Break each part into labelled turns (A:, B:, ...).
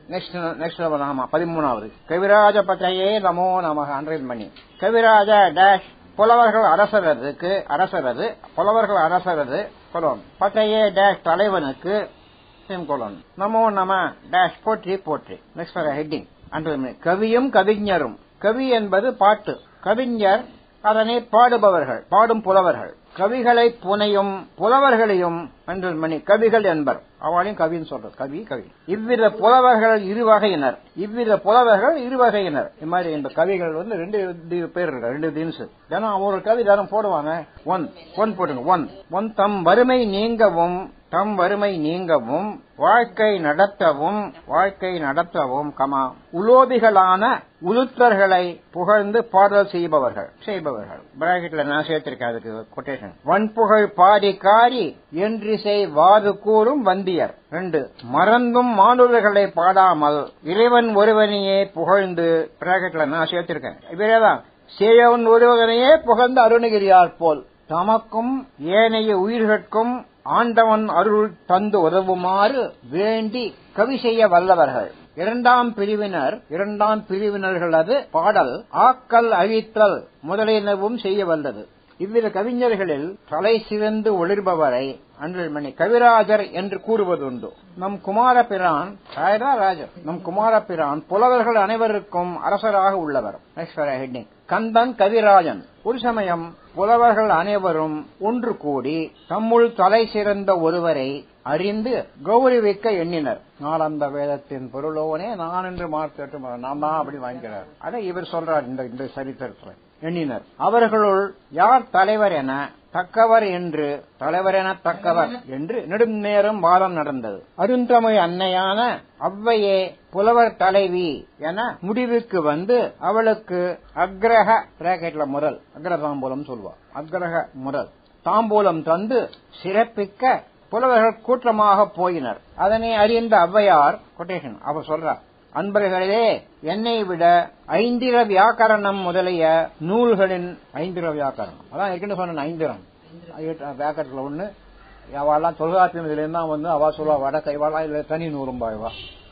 A: Next next ஆமா பதிமூணாவது கவிராஜ பட்டையே நமோ நமக அன்றைன் மணி கவிராஜ டேஷ் புலவர்கள் அரசரதுக்கு அரசரது புலவர்கள் அரசரது கொலோன் பட்டையே டேஷ் தலைவனுக்கு கொலோன் நமோ நம டேஷ் போற்றி போற்றி நெக்ஸ்ட் ஹெட்டிங் அன்றைன் மணி கவியும் கவிஞரும் கவி என்பது பாட்டு கவிஞர் அதனை பாடுபவர்கள் பாடும் புலவர்கள் கவிகளை புனையும் புலவர்களையும் அன்று மணி கவிகள் என்பர் அவளையும் கவின்னு சொல்றது கவி கவி இவ்வித புலவர்கள் இரு வகையினர் இவ்வித புலவர்கள் இரு வகையினர் இது மாதிரி இந்த கவிகள் வந்து ரெண்டு தி- பேர் இருக்கு ரெண்டு தினஸ் தினம் ஒரு கவி தினம் போடுவாங்க ஒன் ஒன் போட்டுங்க ஒன் ஒன் தம் வறுமை நீங்கவும் தம் வறுமை நீங்கவும் வாழ்க்கை நடத்தவும் வாழ்க்கை நடத்தவும் கமா உலோபிகளான உளுத்தர்களை புகழ்ந்து பாடல் செய்பவர்கள் செய்பவர்கள் பிராக்கெட்ல நான் சேர்த்திருக்கேன் அதுக்கு கொட்டேஷன் வன்புகழ் பாடி காரி என்றிசை வாது கூறும் வந்தியர் ரெண்டு மறந்தும் மானுடர்களை பாடாமல் இறைவன் ஒருவனையே புகழ்ந்து பிராக்கெட்ல நான் சேர்த்திருக்கேன் இவரேதான் சேயவன் ஒருவனையே புகழ்ந்து அருணகிரியார் போல் தமக்கும் ஏனைய உயிர்கட்கும் ஆண்டவன் அருள் தந்து உதவுமாறு வேண்டி கவி செய்ய வல்லவர்கள் இரண்டாம் பிரிவினர் இரண்டாம் பிரிவினர்களது பாடல் ஆக்கல் அழித்தல் முதலியனவும் செய்ய வல்லது இவ்வித கவிஞர்களில் தலை சிறந்து ஒளிர்பவரை அன்றில் மணி கவிராஜர் என்று கூறுவதுண்டு நம் குமாரபிரான் ராயரா ராஜர் நம் குமாரபிரான் புலவர்கள் அனைவருக்கும் அரசராக உள்ளவர் Next for a heading. Kandan Kavirajan ஒரு சமயம் புலவர்கள் அனைவரும் ஒன்று கூடி தம்முள் தலை சிறந்த ஒருவரை அறிந்து கௌரவிக்க எண்ணினர் நாளந்த வேதத்தின் பொருளோனே நான் என்று மார்த்தட்டு நான் தான் அப்படி வாங்கிறார் அதை இவர் சொல்றார் இந்த இந்த சரித்திரத்தில் எண்ணினர் அவர்களுள் யார் தலைவர் என தக்கவர் என்று தலைவர் என தக்கவர் என்று நெடுநேரம் வாதம் நடந்தது அருந்தமிழ் அன்னையான அவ்வையே புலவர் தலைவி என முடிவுக்கு வந்து அவளுக்கு அக்ரஹ பிராக்கெட்ல முரல் அக்ர தாம்பூலம் சொல்வா அக்ரஹ முரல் தாம்பூலம் தந்து சிறப்பிக்க புலவர்கள் கூட்டமாக போயினர் அதனை அறிந்த ஔவையார் கொட்டேஷன் அவர் சொல்றார் அன்பர்களே என்னை விட ஐந்திர வியாக்கரணம் முதலிய நூல்களின் ஐந்திர வியாக்கரணம் அதான் ஏற்கனவே சொன்ன ஐந்திரம் வியாக்கரத்துல ஒண்ணு அவெல்லாம் தொல்காப்பியம் இதுல இருந்தா வந்து அவா சொல்லுவா வடக்கை வாழா இல்ல தனி நூறும்பாய்வா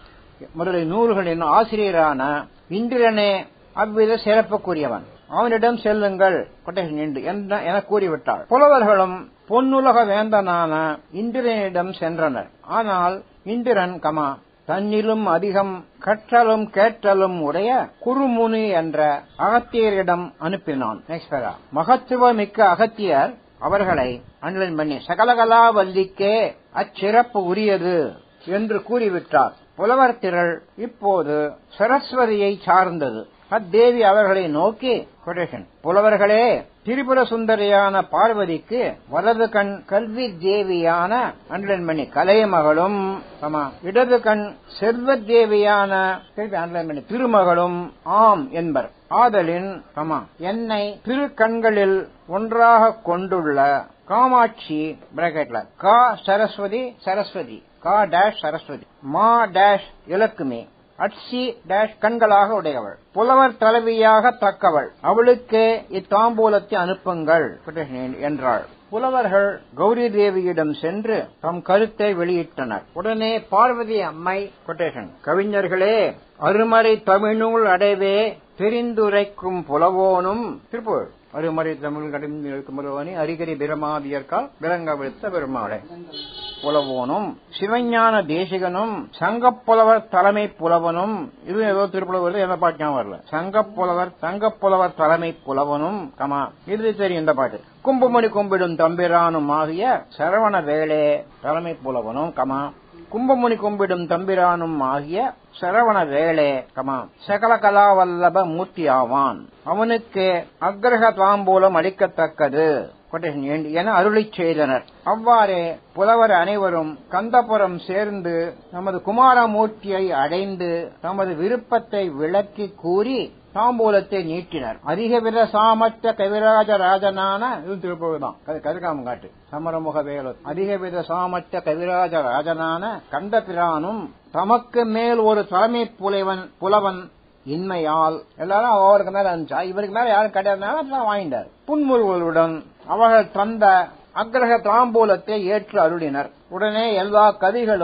A: முதலிய நூல்களின் ஆசிரியரான இந்திரனே அவ்வித சிறப்புக்குரியவன் அவனிடம் செல்லுங்கள் கொட்டேஷன் என்று என்ன- என கூறிவிட்டாள் புலவர்களும் பொன்னுலக வேந்தனான இந்திரனிடம் சென்றனர் ஆனால் இந்திரன் கமா தன்னிலும் அதிகம் கற்றலும் கேட்டலும் உடைய குருமுனி என்ற அகத்தியரிடம் அனுப்பினான் Next para. மகத்துவமிக்க அகத்தியர் அவர்களை அண்ணன் பண்ணி சகலகலா வல்லிக்கே அச்சிறப்பு உரியது என்று கூறிவிட்டார் புலவர் திரள் இப்போது சரஸ்வதியை சார்ந்தது அத்தேவி அவர்களை நோக்கி கொட்டேஷன் புலவர்களே திரிபுர சுந்தரியான பார்வதிக்கு வலது கண் கல்வி தேவியான அன்றன்மணி கலைமகளும் ஆமா, இடது கண் செல்வ தேவியான திருப்பி அன்றன்மணி திருமகளும் ஆம் என்பர் ஆதலின் ஆமா, என்னை திருக்கண்களில் ஒன்றாக கொண்டுள்ள காமாட்சி பிராக்கெட்ல கா சரஸ்வதி சரஸ்வதி கா டேஷ் சரஸ்வதி மா டேஷ் இலக்குமி அட்சி டேஷ் கண்களாக உடையவள் புலவர் தலைவியாக தக்கவள் அவளுக்கே இத்தாம்பூலத்தை அனுப்புங்கள் என்றாள் புலவர்கள் கௌரி தேவியிடம் சென்று தம் கருத்தை வெளியிட்டனர் உடனே பார்வதி அம்மை கொட்டேஷன் கவிஞர்களே அருமறை தமிழ்நூல் அடைவே தெரிந்துரைக்கும் புலவோனும் திருப்பூர் அருமறை தமிழ் கடிந்து புலவோனி அரிகரி பிரமாதியர்கால் விளங்க விடுத்த பெருமாளை புலவோனும் சிவஞான தேசிகனும் சங்கப்புலவர் தலைமை புலவனும் இது ஏதோ திருப்புலவர் எந்த பாட்டு ஞாபகம் வரல சங்கப்புலவர் சங்கப்புலவர் தலைமை புலவனும் கமா இது தெரியும் இந்த பாட்டு கும்பமணி கும்பிடும் தம்பிரானும் ஆகிய சரவண வேளே தலைமை புலவனும் கமா கும்பமுனி கும்பிடும் தம்பிரானும் ஆகிய சரவண வேளே கமா சகல கலாவல்லப மூர்த்தி ஆவான் அவனுக்கு அக்ரஹ தாம்பூலம் அளிக்கத்தக்கது கொட்டேஷன் ஏண்டி என அருளிச் செய்தனர் அவ்வாறே புலவர் அனைவரும் கந்தபுரம் சேர்ந்து நமது குமாரமூர்த்தியை அடைந்து தமது விருப்பத்தை விளக்கி கூறி தாம்பூலத்தை நீட்டினர் அதிக வித சாமர்த்த கவிராஜ ராஜனான இது திருப்பூர்தான் கதிர்காமம் காட்டு சமரமுக வேலு அதிக வித சாமர்த்த கவிராஜ ராஜனான கண்டபிரானும் தமக்கு மேல் ஒரு தலைமை புலவன் புலவன் இன்மையால் எல்லாரும் அவருக்கு மேல இருந்துச்சா இவருக்கு மேல யாரும் கிடையாதுனால வாங்கிட்டார் புன்முறுவலுடன் அவர்கள் தந்த அக்ரஹ தாம்பூலத்தை ஏற்று அருளினர் உடனே எல்லா கவிகளும்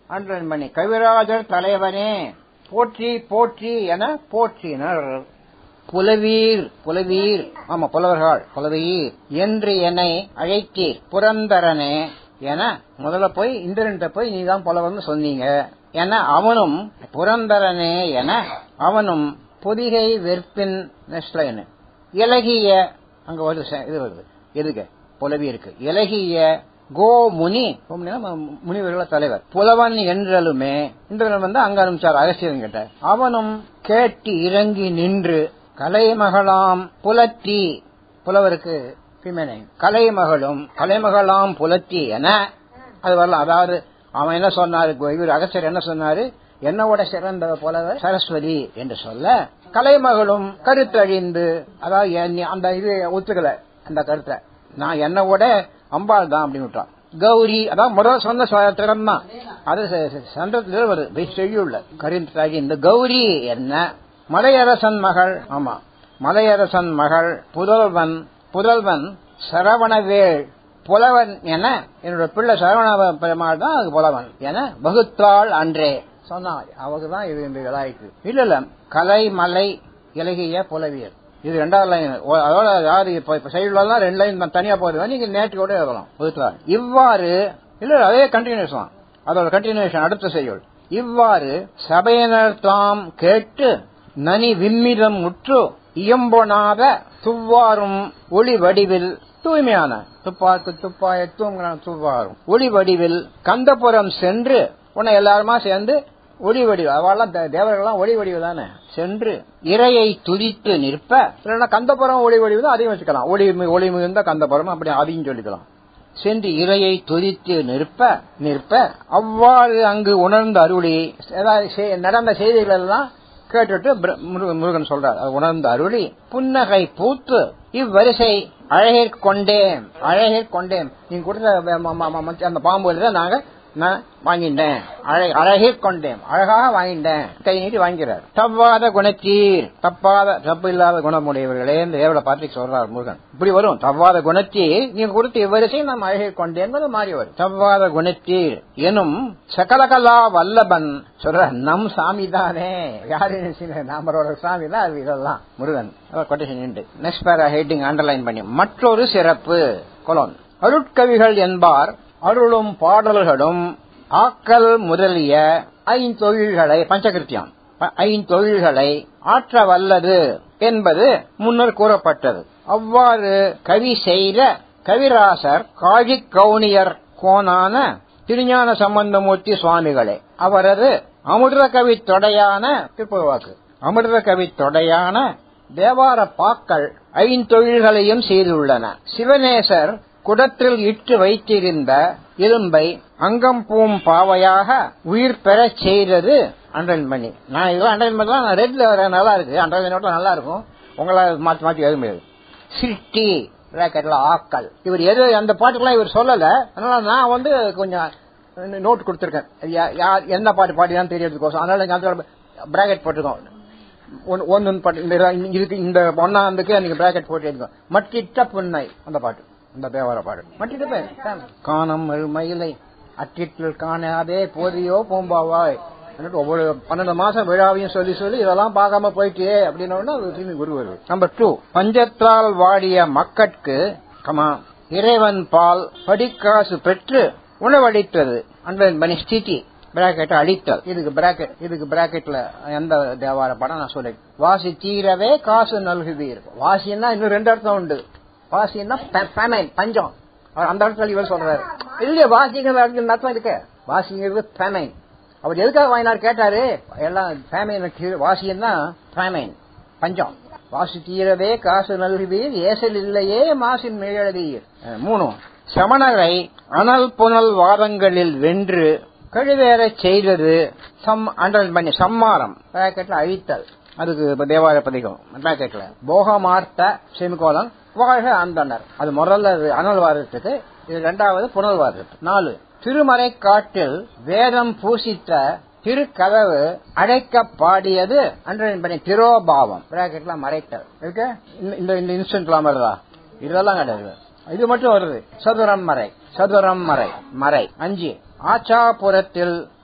A: அண்டர்லைன் பண்ணி கவிராஜர் தலைவனே போற்றி போற்றி என போற்றினர் புலவீர் புலவீர் ஆமா புலவர்கள் புலவீர் என்று என்னை அழைத்தீர் புரந்தரனே என முதல்ல போய் இந்திரன்ட்ட போய் நீதான் புலவர்னு சொன்னீங்க என அவனும் புரந்தரனே என அவனும் பொதிகை வெற்பின் நெக்ஸ்ட் லைன் இலகிய அங்க வருது ச- இது வருது எதுக்கு புலவி இருக்கு இலகிய கோ முனி கோமுனினா மு- முனிவர்கள தலைவர் புலவன் என்றலுமே இந்திரன் வந்து அங்க அனுப்பிச்சார் அகஸ்தியன் கிட்ட அவனும் கேட்டு இறங்கி நின்று கலைமகளாம் புலத்தி புலவருக்கு பிமனைன் கலைமகளும் கலைமகளாம் புலத்தி என அது வரலாம் அதாவது அவன் என்ன சொன்னாரு இவர் அகஸ்தியர் என்ன சொன்னாரு என்னோட சிறந்த புலவர் சரஸ்வதி என்று சொல்ல கலைமகளும் கருத்தழிந்து அதாவது என்னை- அந்த இது ஒத்துக்கல அந்த கருத்தை நான் என்ன விட அம்பாள் தான் அப்படின்னு விட்டான் கௌரி அதான் முதல் சொன்ன திறம் தான் அது சந்தத்துல வருது செய்யுள்ள கருத்தழிந்து கௌரி என்ன மலையரசன் மகள் ஆமா மலையரசன் மகள் புதல்வன் புதல்வன் சரவணவேள் புலவன் என என்னோட பிள்ளை சரவண பெருமாள் தான் அது புலவன் என வகுத்தாள் அன்றே சொன்னா அவருக்கு தான் இது இந்த இதாயிருக்கு இல்ல இல்ல கலை மலை இலகிய புலவியல் இது ரெண்டாவது லைன் அதோட யாரு இப்ப இப்ப சைடுலாம் ரெண்டு லைன் தனியா போகுது நீங்க நேற்று கூட எழுதலாம் வகுத்தாள் இவ்வாறு இல்ல இல்ல, அதே கண்டினியூஸ் தான் அதோட கண்டினியூஷன் அடுத்த செய்யுள் இவ்வாறு சபையினர் தாம் கேட்டு நனி விம்மிதம் முற்று இயம்பொனாத துவ்வாரும் ஒளி வடிவில் தூய்மையான துப்பாக்கு துப்பாய தூங்குற துவ்வாரும் ஒளி வடிவில் கந்தபுரம் சென்று உன்னை எல்லாருமா சேர்ந்து ஒளி வடிவு அவெல்லாம் தே- தேவர்கள்லாம் ஒளி வடிவு தானே சென்று இறையை துதித்து நிற்ப இல்லைன்னா கந்தபுரம் ஒளி வடிவு தான் அதையும் வச்சுக்கலாம் ஒளி மி- ஒளி மிகுந்த கந்தபுரம் அப்படி அதையும் சொல்லிக்கலாம் சென்று இறையை துதித்து நிற்ப நிற்ப அவ்வாறு அங்கு உணர்ந்த அருளி ஏதாவது செய்- நடந்த செய்திகள் எல்லாம் கேட்டுட்டு பிர- முருகன் முருகன் சொல்றார் அது உணர்ந்த அருளி புன்னகை பூத்து இவ்வரிசை அழகிற் கொண்டேன் அழகிற் கொண்டேன் நீங்க கொடுத்த ம- ம- ம- ம- அந்த பாம்பு தான் நாங்க நான் வாங்கிட்டேன் அழ- அழகிற் கொண்டேன் அழகாக வாங்கிட்டேன் கை நீட்டி வாங்கிறார் தப்பாத குணத்தீர் தப்பாத தப்பு இல்லாத குணமுடையவர்களே இந்த ஏவல பார்த்து சொல்றார் முருகன் இப்படி வரும் தவ்வாத குணத்தீர் நீங்க கொடுத்த இவ்வரிசை நாம் அழகிற் கொண்டேன் என்பது மாறி வரும் தவ்வாத குணத்தீர் எனும் சகலகலா வல்லபன் சொல்ற நம் சாமி தானே யாரு நாமரோட சாமி தான் அது இதெல்லாம் முருகன் கொட்டேஷன் உண்டு நெக்ஸ்ட் பேரா ஹெட்டிங் அண்டர்லைன் பண்ணி மற்றொரு சிறப்பு கொலோன் அருட்கவிகள் என்பார் அருளும் பாடல்களும் ஆக்கல் முதலிய ஐந்தொழில்களை பஞ்சகிருத்தியம் ப- ஐந்தொழில்களை ஆற்ற வல்லது என்பது முன்னர் கூறப்பட்டது அவ்வாறு கவி செய்த கவிராசர் காழி கவுனியர் கோனான திருஞான சம்பந்தமூர்த்தி சுவாமிகளே அவரது அமிர்த கவி தொடையான திருப்பவாக்கு அமிர்த கவி தொடையான தேவார பாக்கள் ஐந்தொழில்களையும் செய்துள்ளன சிவநேசர் குடத்தில் இட்டு வைத்திருந்த இரும்பை அங்கம்பூம் பாவையாக உயிர் பெறச் செய்தது அண்டர்லைன் பண்ணி நான் இதெல்லாம் அண்டர்லைன் பண்ணலாம் நான் ரெட்ல வர நல்லா இருக்கு அண்டர்லைன் நோட்ல நல்லா இருக்கும் உங்களால மாத்தி மாத்தி எழுத முடியாது சிட்டி பிராக்கெட்ல ஆக்கல் இவர் எது அந்த பாட்டுக்கெல்லாம் இவர் சொல்லல அதனால நான் வந்து கொஞ்சம் நோட் கொடுத்திருக்கேன் யா- யார் என்ன பாட்டு பாடிதான் தெரியறதுக்கோசம் அதனால பிராக்கெட் போட்டிருக்கோம் ஒன்னு ஒன்னு பாட்டு இந்த இத- இதுக்கு இந்த ஒன்னாந்துக்கு நீங்க பிராக்கெட் போட்டு எடுங்க மட்டிட்ட புன்னை அந்த பாட்டு இந்த தேவார பாடு மட்டிட்ட பேர் காணம் மயிலை அட்டிட்டில் காணாதே போதியோ பூம்பாவாய் എന്നിട്ട് ஒவ்வொரு பன்னெண்டு மாசம் விழாவையும் சொல்லி சொல்லி இதெல்லாம் பார்க்காம போயிட்டே அப்படின்னு திரும்பி குரு வருது நம்பர் டூ பஞ்சத்தால் வாடிய மக்கட்கு கமா இறைவன் பால் படிக்காசு பெற்று உணவளித்தது அன்பன் பனி ஸ்திதி பிராக்கெட் அழித்தல் இதுக்கு பிராக்கெட் இதுக்கு பிராக்கெட்ல எந்த தேவார படம் நான் சொல்றேன் வாசி தீரவே காசு நல்குவீர் வாசின்னா இன்னும் ரெண்டு அர்த்தம் உண்டு வாசின்னா பேமைன் பஞ்சம் அவர் அந்த இடத்துல இவர் சொல்றாரு இல்லையா வாசிங்கிற அர்த்தம் அர்த்தம் இருக்கு வாசிங்கிறது பேமைன் அவர் எதுக்காக வாங்கினார் கேட்டாரு எல்லாம் பேமைன் வாசியன்னா பேமைன் பஞ்சம் வாசி தீரவே காசு நல்குவீர் ஏசல் இல்லையே மாசின் மேலழதீர் மூணு சமணரை அனல் புனல் வாதங்களில் வென்று கழுவேறச் செய்தது சம் அண்டல் பண்ணி சம்மாரம் பிராக்கெட்ல அழித்தல் அதுக்கு இப்ப தேவார பதிகம் பிராக்கெட்ல போகமார்த்த செமிகோலம் வாழ்க அந்தனர் அது முதல்ல இது அனல் வாதத்துக்கு இது ரெண்டாவது புனல் வாதத்துக்கு நாலு திருமறை காட்டில் வேதம் பூசித்த திருக்கதவு அடைக்க பாடியது அன்றன் பண்ணி திரோபாவம் பிராக்கெட்ல மறைத்தல் இருக்கு இந்த இந்த இன்ஸ்டன்ட்லாம் வருதா இதெல்லாம் கிடையாது இது மட்டும் வருது சதுரம் மறை சதுரம் மறை மறை அஞ்சு ஆச்சாபுரத்தில்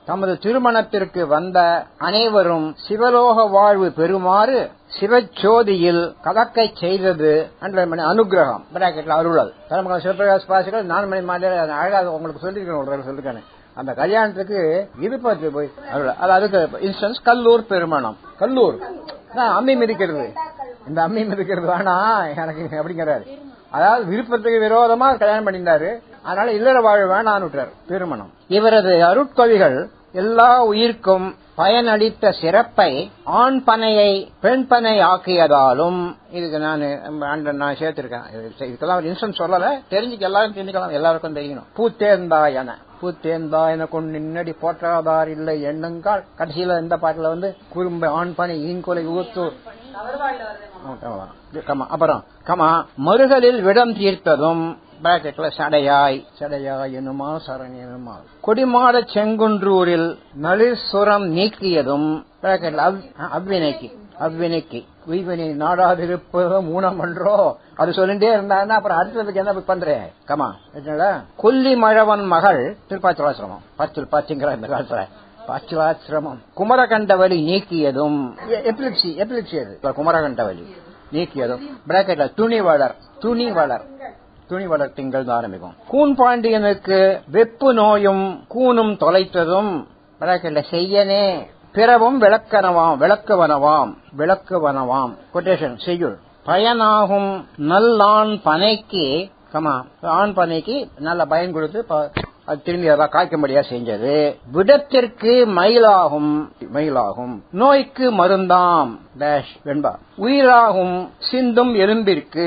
A: தமது திருமணத்திற்கு வந்த அனைவரும் சிவலோக வாழ்வு பெறுமாறு சிவச்சோதியில் கலக்கை செய்தது அனுகிரகம் பிராக்கெட்ல அருளல் தலைமுறை சிவபிரகாஷ் பாசிகள் நாலு மணி மாநில அழகாக உங்களுக்கு சொல்லிருக்கேன் ஒரு தடவை சொல்லிருக்கேன் அந்த கல்யாணத்துக்கு விருப்பத்து போய் அருள் அது அதுக்கு இன்ஸ்டன்ஸ் கல்லூர் பெருமணம் கல்லூர் நான் அம்மி மிதிக்கிறது இந்த அம்மி மிதிக்கிறது வேணா எனக்கு அப்படிங்கிறாரு அதாவது விருப்பத்துக்கு விரோதமா கல்யாணம் பண்ணியிருந்தாரு அதனால இல்லற வாழ் வேணான்னு விட்டார் திருமணம் இவரது அருட்கவிகள் எல்லா உயிர்க்கும் பயனளித்த சிறப்பை ஆண் பனையை பெண் பனை ஆக்கியதாலும் இதுக்கு நான் நான் சேர்த்திருக்கேன் இதுக்கெல்லாம் ஒரு இன்ஸ்டன்ஸ் சொல்லல தெரிஞ்சுக்க எல்லாரும் தெரிஞ்சுக்கலாம் எல்லாருக்கும் தெரியணும் பூத்தேந்தா என பூத்தேந்தா என கொண்டு நின்னடி போற்றாதார் இல்லை எண்ணுங்கால் கடைசியில இந்த பாட்டுல வந்து குறும்பு ஆண் பனை ஈன்கொலை ஊத்து அப்புறம் கமா மறுகளில் விடம் தீர்த்ததும் பிராக்கெட்ல சடையாய் சடையாய் எனுமா சரண் எனுமா கொடிமாட செங்குன்றூரில் நளிர்சுரம் நீக்கியதும் பிராக்கெட்ல அவ்வினைக்கு அவ்வினைக்கு உய்வினை நாடாதிருப்பது மூணமன்றோ அது சொல்லிட்டே இருந்தாருன்னா அப்புறம் அடுத்ததுக்கு என்ன பண்றேன் கமா கொல்லி மழவன் மகள் திருப்பாச்சுராசிரமம் பத்தில் பாச்சுங்கிற இந்த காலத்துல பாச்சுராசிரமம் குமரகண்டவலி நீக்கியதும் எப்லிப்சி எப்லிப்சி அது குமரகண்டவலி நீக்கியதும் பிராக்கெட்ல துணி வளர் துணி வளர் துணி வளர் திங்கள் ஆரம்பிக்கும் கூன் பாண்டியனுக்கு வெப்பு நோயும் கூனும் தொலைத்ததும் பிராக்கெட்ல செய்யனே பிறவும் விளக்கனவாம் விளக்குவனவாம் விளக்குவனவாம் கொட்டேஷன் செய்யுள் பயனாகும் நல்லான் பனைக்கு கமா ஆண் பனைக்கு நல்ல பயன் கொடுத்து அது திரும்பி அதெல்லாம் காய்க்கும்படியா செஞ்சது விடத்திற்கு மயிலாகும் மயிலாகும் நோய்க்கு மருந்தாம் டேஷ் வெண்பா உயிராகும் சிந்தும் எலும்பிற்கு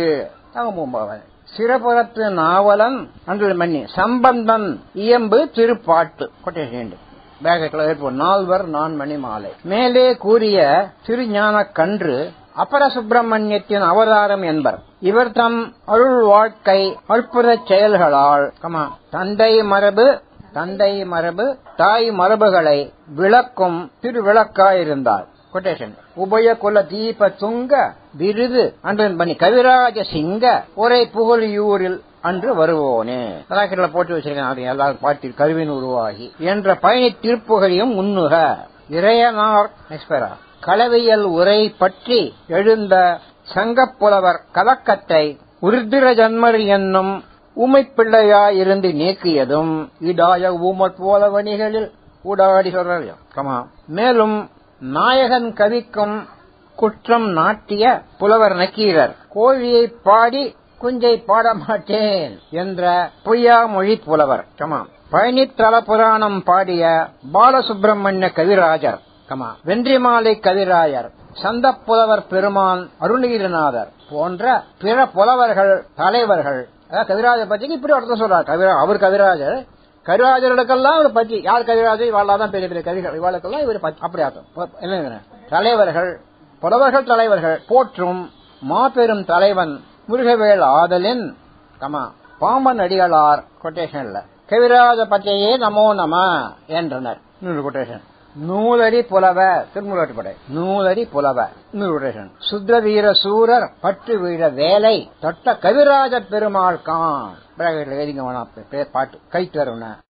A: சிறப்புறத்து நாவலன் அன்று மன்னி சம்பந்தன் இயம்பு திருப்பாட்டு கொட்டேஷன் பேக்கெட்ல இருப்போம் நால்வர் நான் மணி மாலை மேலே கூறிய திருஞான கன்று அபர சுப்பிரமணியத்தின் அவதாரம் என்பர் இவர் தம் அருள் வாழ்க்கை அற்புத செயல்களால் கமா தந்தை மரபு தந்தை மரபு தாய் மரபுகளை விளக்கும் திருவிளக்காயிருந்தார் கொட்டேஷன் உபய குல தீப துங்க விருது அன்று பண்ணி கவிராஜ சிங்க ஒரே புகழியூரில் அன்று வருவோனே ராக்கெட்ல போட்டு வச்சிருக்கேன் எல்லாரும் பாட்டி கருவின் உருவாகி என்ற பயணி திருப்புகழையும் உண்ணுக இறையனார் எக்ஸ்பெரா களவியல் உரை பற்றி எழுந்த சங்கப்புலவர் கலக்கத்தை உருத்திர ஜன்மர் என்னும் உமைப்பிள்ளையாயிருந்து நீக்கியதும் இடாய ஊமற் போல வணிகளில் ஊடாடி சொல்றாரு கமா மேலும் நாயகன் கவிக்கும் குற்றம் நாட்டிய புலவர் நக்கீரர் கோழியை பாடி குஞ்சை பாட மாட்டேன் என்ற பொய்யா மொழி புலவர் கமா பழனித்தல புராணம் பாடிய பாலசுப்பிரமணிய கவிராஜர் கமா வென்றிமாலை கவிராயர் சந்த புலவர் பெருமான் அருணகிரிநாதர் போன்ற பிற புலவர்கள் தலைவர்கள் அதாவது கவிராஜ பத்திக்கு இப்படி அர்த்தம் சொல்றார் கவிரா அவர் கவிராஜர் கவிராஜர்களுக்கெல்லாம் இவர் பத்தி யார் கவிராஜர் இவாள்தான் பெரிய பெரிய கவிகள் இவாளுக்கெல்லாம் இவர் அப்படி அர்த்தம் என்ன தலைவர்கள் புலவர்கள் தலைவர்கள் போற்றும் மாபெரும் தலைவன் முருகவேல் ஆதலின் கமா பாம்பன் அடிகளார் கொட்டேஷன்ல கவிராஜ பச்சையே நமோ நம என்றனர் இன்னொரு கொட்டேஷன் நூலடி புலவ திருமுருகப்படை நூலடி புலவ இன்னொரு கொட்டேஷன் சுத்த வீர சூரர் பட்டு வீர வேலை தொட்ட கவிராஜ பெருமாள் கான் எழுதிங்க வேணாம் பாட்டு கை தருண